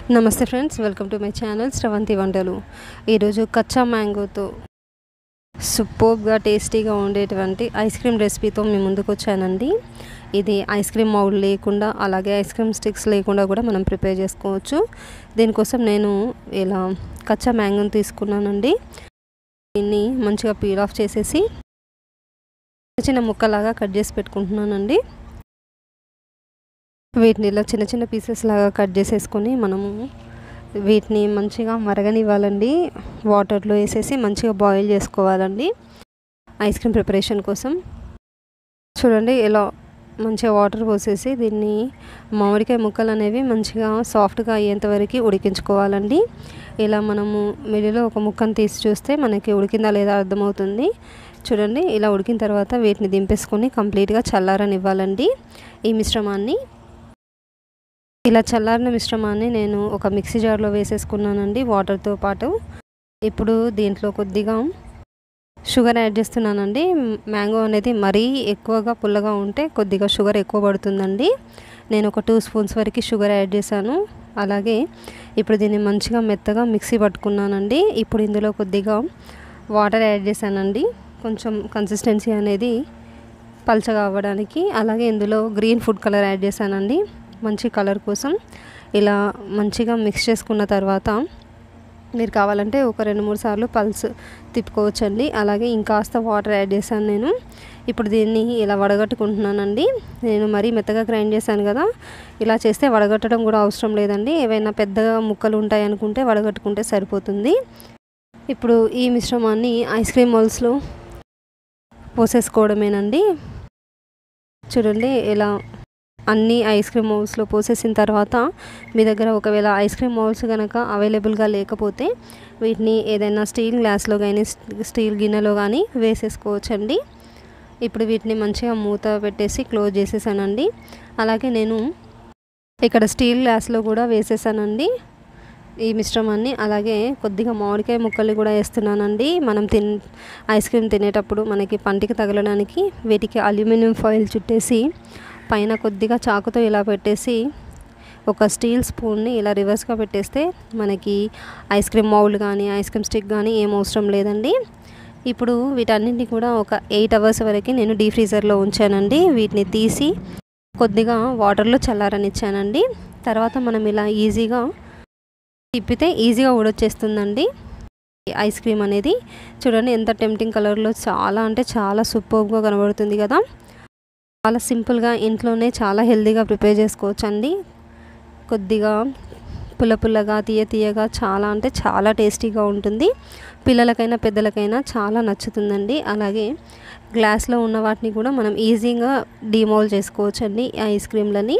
నమస్తే friends welcome to my channel Sravanthi Vantalu ఈరోజు కచ్చా మ్యాంగోతో సూపర్గా టేస్టీగా ఉండేటువంటి ఐస్ క్రీమ్ రెసిపీతో మీ ముందుకు వచ్చానండి ఇది ఐస్ క్రీమ్ మౌల్డ్ లేకుండా అలాగే ఐస్ క్రీమ్ స్టిక్స్ లేకుండా కూడా మనం ప్రిపేర్ చేసుకోవచ్చు దీనికోసం నేను ఇలా కచ్చా మ్యాంగోని తీసుకున్నానండి దీన్ని మంచిగా పీల్ ఆఫ్ చేసేసి చిన్న ముక్కలాగా కట్ చేసి పెట్టుకుంటున్నానండి వీటిని ఇలా చిన్న చిన్న పీసెస్ లాగా కట్ చేసేసుకొని మనము వీటిని మంచిగా మరగనివ్వాలండి వాటర్లో వేసేసి మంచిగా బాయిల్ చేసుకోవాలండి ఐస్ క్రీమ్ ప్రిపరేషన్ కోసం చూడండి ఇలా మంచిగా వాటర్ పోసేసి దీన్ని మామిడికాయ ముక్కలు అనేవి మంచిగా సాఫ్ట్గా అయ్యేంత వరకు ఉడికించుకోవాలండి ఇలా మనము మిడిలో ఒక ముక్కను తీసి చూస్తే మనకి ఉడికిందా లేదా అర్థమవుతుంది చూడండి ఇలా ఉడికిన తర్వాత వీటిని దింపేసుకొని కంప్లీట్గా చల్లారనివ్వాలండి ఈ మిశ్రమాన్ని ఇలా చల్లారిన మిశ్రమాన్ని నేను ఒక మిక్సీ జార్లో వేసేసుకున్నానండి వాటర్తో పాటు ఇప్పుడు దీంట్లో కొద్దిగా షుగర్ యాడ్ చేస్తున్నానండి మ్యాంగో అనేది మరీ ఎక్కువగా పుల్లగా ఉంటే కొద్దిగా షుగర్ ఎక్కువ పడుతుందండి నేను ఒక టూ స్పూన్స్ వరకు షుగర్ యాడ్ చేశాను అలాగే ఇప్పుడు దీన్ని మంచిగా మెత్తగా మిక్సీ పట్టుకున్నానండి ఇప్పుడు ఇందులో కొద్దిగా వాటర్ యాడ్ చేశానండి కొంచెం కన్సిస్టెన్సీ అనేది పల్చగా అవ్వడానికి అలాగే ఇందులో గ్రీన్ ఫుడ్ కలర్ యాడ్ చేశానండి మంచి కలర్ కోసం ఇలా మంచిగా మిక్స్ చేసుకున్న తర్వాత మీరు కావాలంటే ఒక రెండు మూడు సార్లు పల్స్ తిప్పుకోవచ్చండి అలాగే ఇంకాస్త వాటర్ యాడ్ చేశాను నేను ఇప్పుడు దీన్ని ఇలా వడగట్టుకుంటున్నానండి నేను మరీ మెత్తగా గ్రైండ్ చేశాను కదా ఇలా చేస్తే వడగట్టడం కూడా అవసరం లేదండి ఏవైనా పెద్దగా ముక్కలు ఉంటాయి అనుకుంటే వడగట్టుకుంటే సరిపోతుంది ఇప్పుడు ఈ మిశ్రమాన్ని ఐస్ క్రీమ్ మోల్స్లో పోసేసుకోవడమేనండి చూడండి ఇలా అన్ని ఐస్ క్రీమ్ మౌల్స్లో పోసేసిన తర్వాత మీ దగ్గర ఒకవేళ ఐస్ క్రీమ్ మౌల్స్ కనుక అవైలబుల్గా లేకపోతే వీటిని ఏదైనా స్టీల్ గ్లాస్లో కానీ స్టీల్ గిన్నెలో కానీ వేసేసుకోవచ్చండి ఇప్పుడు వీటిని మంచిగా మూత పెట్టేసి క్లోజ్ చేసేసానండి అలాగే నేను ఇక్కడ స్టీల్ గ్లాస్లో కూడా వేసేసానండి ఈ మిశ్రమాన్ని అలాగే కొద్దిగా మామిడికాయ ముక్కలు కూడా వేస్తున్నానండి మనం తిన్ ఐస్ క్రీమ్ తినేటప్పుడు మనకి పంటికి తగలడానికి వీటికి అల్యూమినియం ఫాయిల్ చుట్టేసి పైన కొద్దిగా చాకుతో ఇలా పెట్టేసి ఒక స్టీల్ స్పూన్ని ఇలా రివర్స్గా పెట్టేస్తే మనకి ఐస్ క్రీమ్ మౌల్డ్ కానీ ఐస్ క్రీమ్ స్టిక్ కానీ ఏం అవసరం లేదండి ఇప్పుడు వీటన్నింటినీ కూడా ఒక ఎయిట్ అవర్స్ వరకు నేను డీ ఫ్రీజర్లో ఉంచానండి వీటిని తీసి కొద్దిగా వాటర్లో చల్లారనిచ్చానండి తర్వాత మనం ఇలా ఈజీగా తిప్పితే ఈజీగా ఊడొచ్చేస్తుందండి ఐస్ క్రీమ్ అనేది చూడండి ఎంత టెంప్టింగ్ కలర్లో చాలా అంటే చాలా సూపర్గా కనబడుతుంది కదా చాలా సింపుల్గా ఇంట్లోనే చాలా హెల్తీగా ప్రిపేర్ చేసుకోవచ్చు అండి కొద్దిగా పుల్ల పుల్లగా తీయ తీయగా చాలా అంటే చాలా టేస్టీగా ఉంటుంది పిల్లలకైనా పెద్దలకైనా చాలా నచ్చుతుందండి అలాగే గ్లాస్లో ఉన్న వాటిని కూడా మనం ఈజీగా డిమోల్ చేసుకోవచ్చు అండి ఐస్ క్రీమ్లని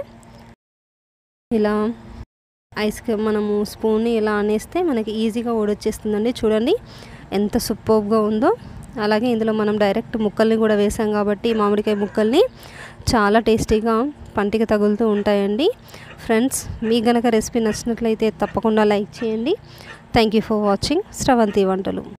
ఇలా ఐస్ క్రీమ్ మనము స్పూన్ని ఇలా అనేస్తే మనకి ఈజీగా ఊడొచ్చేస్తుందండి చూడండి ఎంత సూపర్గా ఉందో అలాగే ఇందులో మనం డైరెక్ట్ ముక్కల్ని కూడా వేసాం కాబట్టి మామిడికాయ ముక్కల్ని చాలా టేస్టీగా పంటికి తగులుతూ ఉంటాయండి ఫ్రెండ్స్ మీ గనక రెసిపీ నచ్చినట్లయితే తప్పకుండా లైక్ చేయండి thank you for watching Sravanthi వంటలు